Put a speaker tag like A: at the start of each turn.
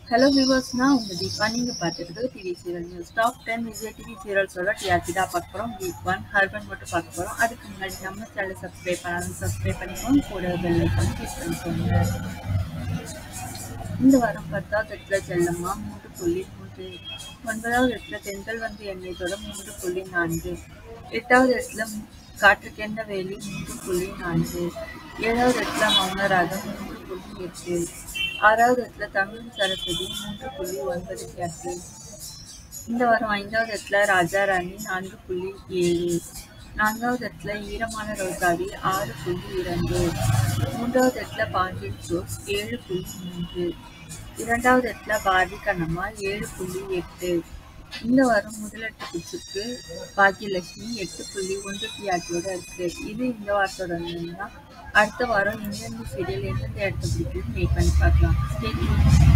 A: Hello viewers நான் உங்கள் தீபா நீங்கள் பார்த்துருக்கிறது TV serial news top ten Vijay TV சீரியல்ஸோட டிஆர்பி தான் பார்க்க போகிறோம் வீக் ஒன் ஹர்பன் மட்டும் பார்க்க போகிறோம் அதுக்கு முன்னாடி நம்ம சேனலை சப்ஸ்கிரைப் பண்ணாலும் சப்ஸ்கிரைப் பண்ணிக்கோங்க கூட பெல் ஐக்கான் கிளிக் பண்ணிக்கோங்க இந்த வாரம் பத்தாவது இடத்துல செல்லம்மா மூன்று புள்ளி மூன்று ஒன்பதாவது இடத்துல தென்றல் வந்து எண்ணெய்தோட மூன்று புள்ளி நான்கு எட்டாவது இடத்துல காற்றுக்கெண்ட வேலி மூன்று புள்ளி நான்கு ஏழாவது இடத்துல மௌனராகம் மூன்று புள்ளி எட்டு ஆறாவது இடத்துல தமிழ் சரஸ்வதி மூன்று புள்ளி ஒன்பது எட்டு இந்த வாரம் ஐந்தாவது இடத்துல ராஜா ராணி நான்கு புள்ளி ஏழு நான்காவது இடத்துல ஈரமான ரோசாவி ஆறு புள்ளி இரண்டு மூன்றாவது இடத்துல பாண்டியன் சோஸ் ஏழு புள்ளி மூன்று இரண்டாவது இடத்துல பாரதி கண்ணம்மா ஏழு புள்ளி எட்டு இந்த வாரம் முதலெட்டு பிச்சுக்கு பாக்கியலட்சுமி எட்டு புள்ளி ஒன்று பிஆர்டியோட இருக்கு இது இந்த வாரத்தோட தான் அடுத்த வாரம் எந்தெந்த சீரியல் எந்தெந்த இடத்த பிடிக்குன்னு வெயிட் பண்ணி பார்க்கலாம் Stay tuned.